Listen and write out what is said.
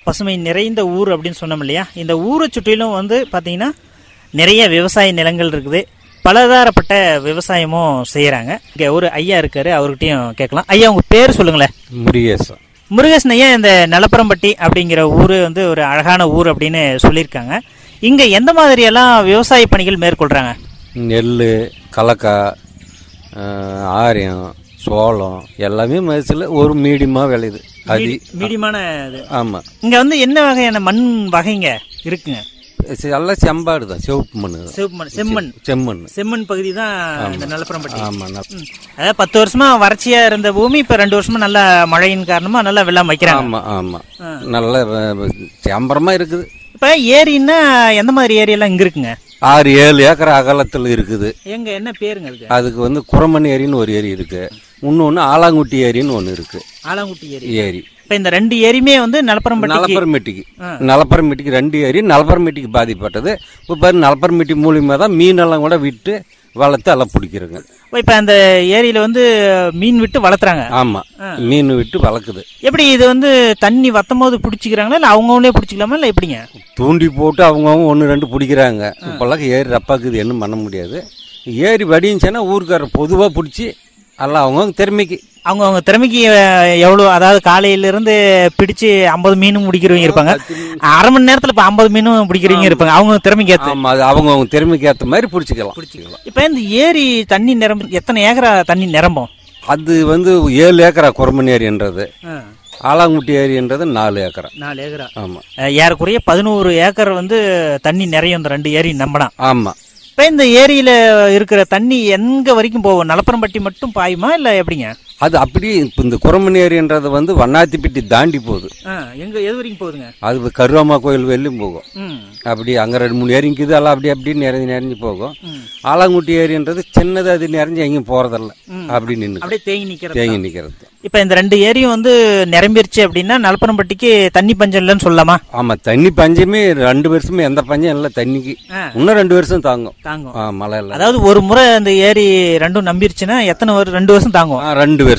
பசுமை நிறைந்த ஊர் அப்படின்னு சொன்னோம் இல்லையா இந்த ஊரை சுற்றிலும் வந்து பார்த்தீங்கன்னா நிறைய விவசாய நிலங்கள் இருக்குது பலதாரப்பட்ட விவசாயமும் செய்கிறாங்க இங்கே ஒரு ஐயா இருக்காரு அவர்கிட்டயும் கேட்கலாம் ஐயா உங்கள் பேர் சொல்லுங்களேன் முருகேசன் முருகேசன் ஐயா இந்த நலப்பரம்பட்டி அப்படிங்கிற ஊர் வந்து ஒரு அழகான ஊர் அப்படின்னு சொல்லியிருக்காங்க இங்கே எந்த மாதிரியெல்லாம் விவசாய பணிகள் மேற்கொள்கிறாங்க நெல் கலக்காய் ஆரியம் சோளம் எல்லாமே மதிச்சில் ஒரு மீடியமாக விளையுது அது மீடியமான இது ஆமாம் இங்கே வந்து என்ன வகையான மண் வகைங்க இருக்குங்க எல்லாம் செம்பாடு தான் சிவப்பு மண் தான் சிவப்பு மண் செம்மண் செம்மண் செம்மண் பகுதி தான் இந்த நலப்பரம்பட்டி ஆமாம் ம். அதாவது பத்து வருஷமா வறட்சியா இருந்த பூமி இப்ப ரெண்டு வருஷமா நல்ல மழையின் காரணமா நல்லா வெள்ளம் வைக்கிறாங்க ஆமாம் ஆமாம் நல்ல செம்பரமாக இருக்குது இப்ப ஏரின்னா எந்த மாதிரி ஏரியெல்லாம் இங்க இருக்குங்க ஆறு ஏழு ஏக்கர் அகலத்தில் இருக்குது எங்க என்ன பேருங்க அதுக்கு அதுக்கு வந்து குரமணி ஏரின்னு ஒரு ஏரி இருக்கு இன்னொன்று ஆலாங்குட்டி ஏரின்னு ஒன்று இருக்கு ஆலாங்குட்டி ஏரி ஏரி இப்ப இந்த ரெண்டு ஏரியுமே வந்து நலப்பரம்பட்டி நலப்பரமெட்டிக்கு நலப்பரமெட்டிக்கு ரெண்டு ஏரி நலப்பரமெட்டிக்கு பாதிப்பட்டது இப்போ பாரு நலப்பரமெட்டி மூலியமாக தான் மீனெல்லாம் கூட விட்டு வளர்த்து எல்லாம் பிடிக்கிறோங்க இப்ப அந்த ஏரியில வந்து மீன் விட்டு வளர்த்துறாங்க ஆமாம் மீன் விட்டு வளர்க்குது எப்படி இது வந்து தண்ணி வத்தும் போது பிடிச்சிக்கிறாங்களா இல்ல அவங்கவுங்களே பிடிச்சிக்கலாமா இல்ல எப்படிங்க தூண்டி போட்டு அவங்கவுங்க ஒன்று ரெண்டு பிடிக்கிறாங்க இப்போல்லாம் ஏரி ரப்பாக்குது என்ன பண்ண முடியாது ஏரி வடிஞ்சுன்னா ஊருக்காரர் பொதுவாக பிடிச்சி எல்லாம் அவங்கவுங்க திறமைக்கு அவங்க அவங்க திறமைக்கு அஹ், எவ்வளவு அதாவது காலையில இருந்து பிடிச்சு ஐம்பது மீனும் பிடிக்கிறவங்க இருப்பாங்க அரை மணி நேரத்துல இப்ப ஐம்பது மீனும் பிடிக்கிறவங்க இருப்பாங்க அவங்க திறமைக்கு ஏத்த ஆமாம் அது அவங்கவுங்க திறமைக்கு ஏற்ற மாதிரி பிடிச்சிக்கலாம் பிடிச்சிக்கலாம் இப்ப இந்த ஏரி தண்ணி நிரம்ப எத்தனை ஏக்கரா தண்ணி நிரம்பும் அது வந்து ஏழு ஏக்கரா குரமணி ஏரின்றது ஆலாங்குட்டி ஏரின்றது நாலு ஏக்கரா நாலு ஏக்கரா ஆமாம் அஹ், ஏறக்குறைய பதினோரு ஏக்கர் வந்து தண்ணி நிறையும் இந்த ரெண்டு ஏரி நம்பினா ஆமாம் இப்ப இந்த ஏரியில இருக்கிற தண்ணி எங்க வரைக்கும் போகும் நலப்பரம்பட்டி மட்டும் பாயுமா இல்ல எப்படிங்க அது அப்படியே இப்போ இந்த குரமணி ஏரின்றது வந்து வண்ணாத்திப்பட்டி தாண்டி போகுது எங்க எது வரைக்கும் போகுதுங்க அது கருவாமா கோயில் வெளியும் போகும் ம் அப்படி அங்கே ரெண்டு மூணு ஏரி இருக்குது எல்லாம் அப்படி அப்படி நிறைஞ்சு நிறைஞ்சு போகும் ம். ஆலாங்குட்டி ஏரின்றது சின்னது அது நிறைஞ்சு எங்கேயும் போகிறதில்ல அப்படி நின்று அப்படியே தேங்கி நிக்கிறது தேங்கி நிற்கிறது இப்ப இந்த ரெண்டு ஏரியும் வந்து நிரம்பிருச்சு அப்படின்னா நலப்பரம்பட்டிக்கு தண்ணி பஞ்சம் இல்லைன்னு சொல்லலாமா ஆமாம் தண்ணி பஞ்சமே ரெண்டு வருஷமே எந்த பஞ்சம் இல்லை தண்ணிக்கு ஆ. இன்னும் ரெண்டு வருஷம் தாங்கும் தாங்கும் ஆ மழை இல்லை அதாவது ஒரு முறை அந்த ஏரி ரெண்டும் நம்பிருச்சுன்னா எத்தனை ஒரு ரெண்டு வருஷம் தாங்கும் ஆ ரெண்டு